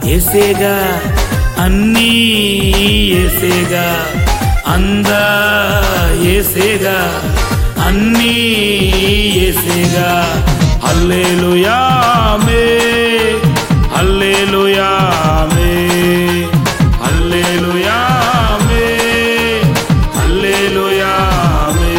ఏసేగా అన్నీ ఏసేగా అందా ఏసేగా అన్నీ ఏసేగా హల్లెలూయామే హల్లెలూయామే హల్లెలూయామే హల్లెలూయామే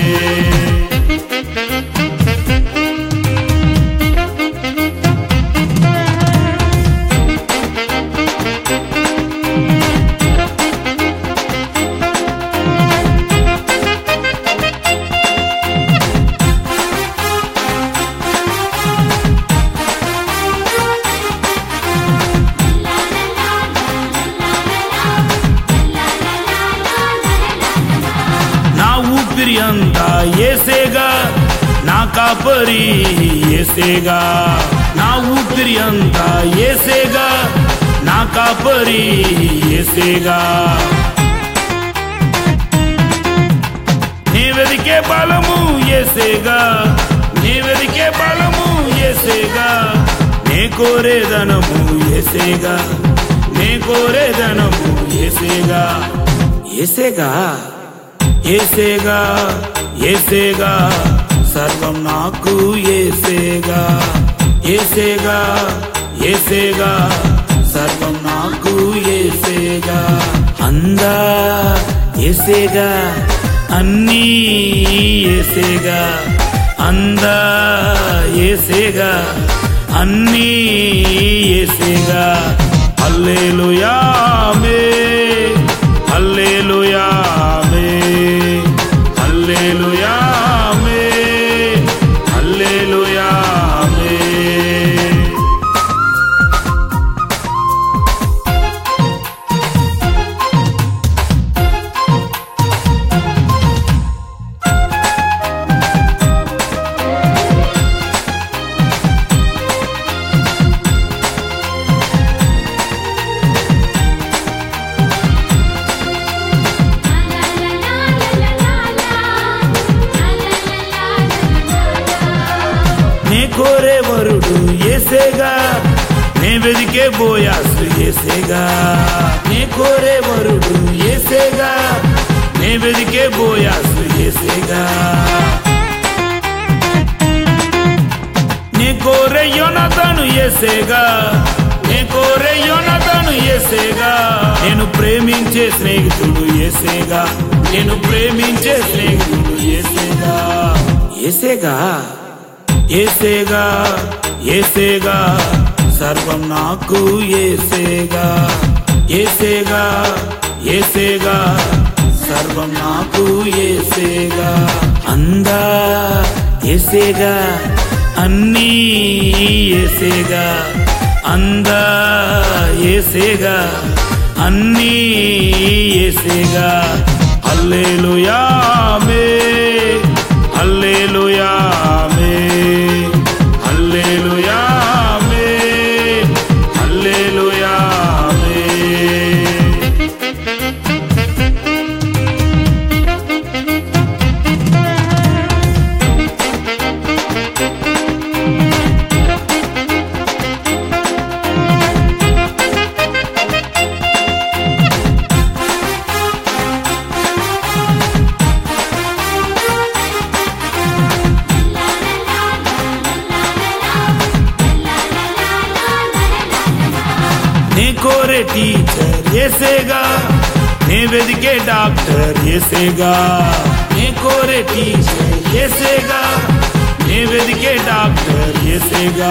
నా ఊపిరి అంతా ఏసేగా నా కాపరి ఏసేగా నా ఊపిరి అంతా ఏసేగా నా కాపరి ఏసేగా నీ వెదికే బలము ఏసేగా నీ వెదికే బలము ఏసేగా నే కోరేదనము ఏసేగా నే కోరేదనము ఏసేగా ఏసేగా ఏసేగా ఏసేగా సర్వం నాకు ఏసేగా ఏసేగా ఏసేగా సర్వం నాకు ఏసేగా అందా ఏసేగా అన్నీ ఏసేగా అందా ఏసేగా అన్నీ ఏసేగా హల్లెలూయామే హల్లెలూయామే హల్లెలూయామే హల్లెలూయామే నే కోరే వరుడు ఏసేగా నే వెదికే బోయాసు ఏసేగా నే కోరే వరుడు ఏసేగా నే వెదికే బోయాసు ఏసేగా నే కోరే యోనతను ఏసేగా నే కోరే యోనతను ఏసేగా నేను ప్రేమించే స్నేహితుడు ఏసేగా నేను ప్రేమించే స్నేహితుడు ఏసేగా ఏసేగా ఏసేగా ఏసేగా సర్వం నాకు ఏసేగా ఏసేగా ఏసేగా సర్వం నాకు ఏసేగా అందా ఏసేగా అన్నీ ఏసేగా అందా ఏసేగా అన్నీ ఏసేగా హల్లెలూయామే హల్లెలూయామే హల్లెలూయామే హల్లెలూయామే నీ కోరే టీచర్ ఏసేగా నీ వెదికే డాక్టర్ ఏసేగా నీ కోరే టీచర్ ఏసేగా నీ వెదికే డాక్టర్ ఏసేగా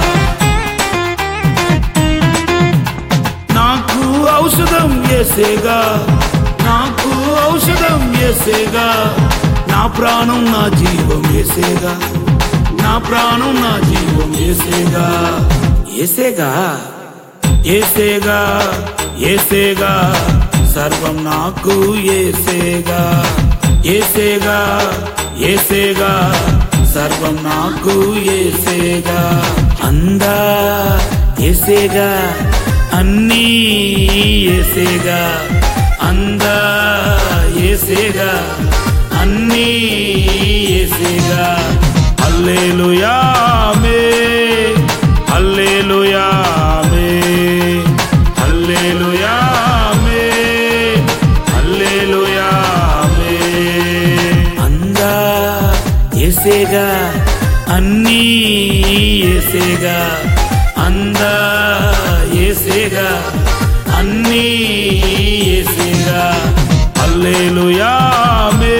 నాకు ఔషధం ఏసేగా నాకు ఔషధం ఏసేగా నా ప్రాణం నా జీవం ఏసేగా నా ప్రాణం నా జీవం ఏసేగా ఏసేగా ఏసేగా ఏసేగా సర్వం నాకు ఏసేగా ఏసేగా ఏసేగా సర్వం నాకు ఏసేగా అందా ఏసేగా అన్నీ ఏసేగా అందా ఏసేగా అన్నీ ఏసేగా హల్లెలూయామే హల్లెలూయామే ఏసేగా అన్నీ ఏసేగా అందా ఏసేగా అన్నీ ఏసేగా అల్లేలుయా మే